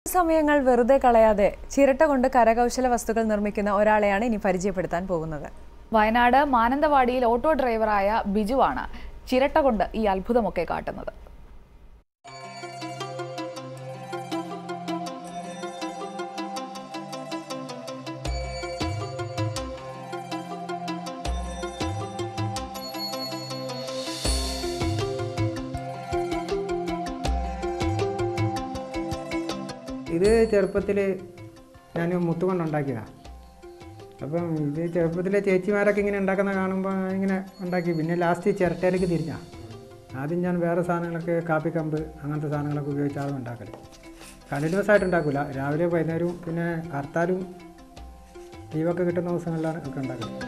സമയങ്ങൾ വെറുതെ കളയാതെ ചിരട്ട കൊണ്ട് കരകൗശല വസ്തുക്കൾ നിർമ്മിക്കുന്ന ഒരാളെയാണ് ഇനി പരിചയപ്പെടുത്താൻ പോകുന്നത് വയനാട് മാനന്തവാടിയിൽ ഓട്ടോ ഡ്രൈവറായ ബിജുവാണ് ചിരട്ട കൊണ്ട് ഈ അത്ഭുതമൊക്കെ കാട്ടുന്നത് ഇത് ചെറുപ്പത്തിൽ ഞാൻ മുത്തുകൊണ്ട് ഉണ്ടാക്കിയതാണ് അപ്പം ഇത് ചെറുപ്പത്തിലെ ചേച്ചിമാരൊക്കെ ഇങ്ങനെ ഉണ്ടാക്കുന്ന കാണുമ്പോൾ ഇങ്ങനെ ഉണ്ടാക്കി പിന്നെ ലാസ്റ്റ് ചിരട്ടയിലേക്ക് തിരിഞ്ഞാ ആദ്യം ഞാൻ വേറെ സാധനങ്ങളൊക്കെ കാപ്പിക്കമ്പ് അങ്ങനത്തെ സാധനങ്ങളൊക്കെ ഉപയോഗിച്ചാണ് ഉണ്ടാക്കൽ കണ്ടിന്യൂസ് ആയിട്ട് ഉണ്ടാക്കില്ല രാവിലെ വൈകുന്നേരവും പിന്നെ ഹർത്താലും ലീവൊക്കെ കിട്ടുന്ന ദിവസങ്ങളിലാണ് ഒക്കെ ഉണ്ടാക്കുന്നത്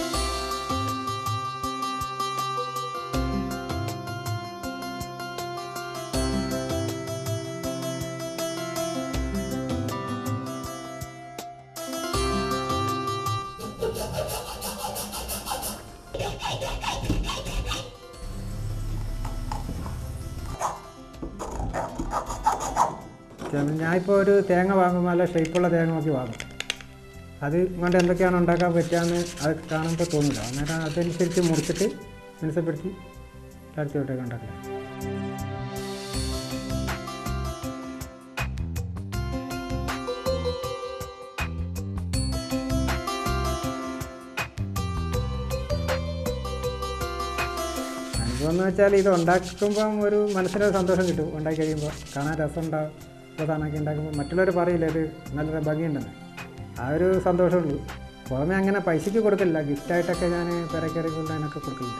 ഞാനിപ്പോൾ ഒരു തേങ്ങ വാങ്ങുമ്പോൾ നല്ല ഷേപ്പുള്ള തേങ്ങ നോക്കി വാങ്ങും അത് കൊണ്ട് എന്തൊക്കെയാണ് ഉണ്ടാക്കാൻ പറ്റുകയെന്ന് അത് കാണുമ്പോൾ തോന്നില്ല അന്നേരം അതനുസരിച്ച് മുറിച്ചിട്ട് മിനുസപ്പെടുത്തി അടുത്തോട്ടൊക്കെ ഉണ്ടാക്കുക അനുഭവം എന്ന് വെച്ചാൽ ഇത് ഉണ്ടാക്കുമ്പം ഒരു മനസ്സിനൊരു സന്തോഷം കിട്ടും ഉണ്ടാക്കി കഴിയുമ്പോൾ കാണാൻ രസം ഉണ്ടാവും സാധനമൊക്കെ ഉണ്ടാക്കുമ്പോൾ മറ്റുള്ളവർ പറയില്ല ഇത് നല്ല ഭംഗിയുണ്ടെന്ന് ആ ഒരു സന്തോഷമുള്ളൂ പുറമെ അങ്ങനെ പൈസയ്ക്ക് കൊടുക്കില്ല ഗിഫ്റ്റായിട്ടൊക്കെ ഞാൻ പെരക്കറി കൊണ്ട് അതിനൊക്കെ കൊടുക്കുന്നുണ്ട്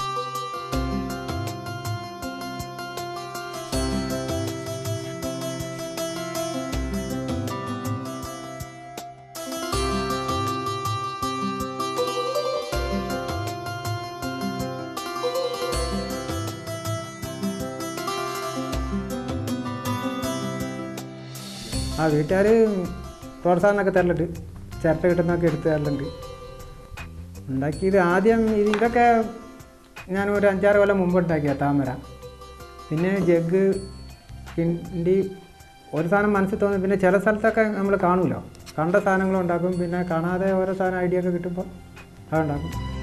ആ വീട്ടുകാർ പ്രോത്സാഹനമൊക്കെ തരലുണ്ട് ചിരട്ട കിട്ടുന്നതൊക്കെ എടുത്ത് തരലുണ്ട് ഉണ്ടാക്കിയത് ആദ്യം ഇത് ഇതൊക്കെ ഞാൻ ഒരു അഞ്ചാറ് കൊല്ലം മുമ്പ് ഉണ്ടാക്കിയ താമര പിന്നെ ജഗ് കിണ്ടി ഒരു സാധനം മനസ്സിൽ തോന്നി പിന്നെ ചില സ്ഥലത്തൊക്കെ നമ്മൾ കാണുമല്ലോ കണ്ട സാധനങ്ങളും ഉണ്ടാക്കും പിന്നെ കാണാതെ ഓരോ സാധനം ഐഡിയ ഒക്കെ കിട്ടുമ്പോൾ അതുണ്ടാക്കും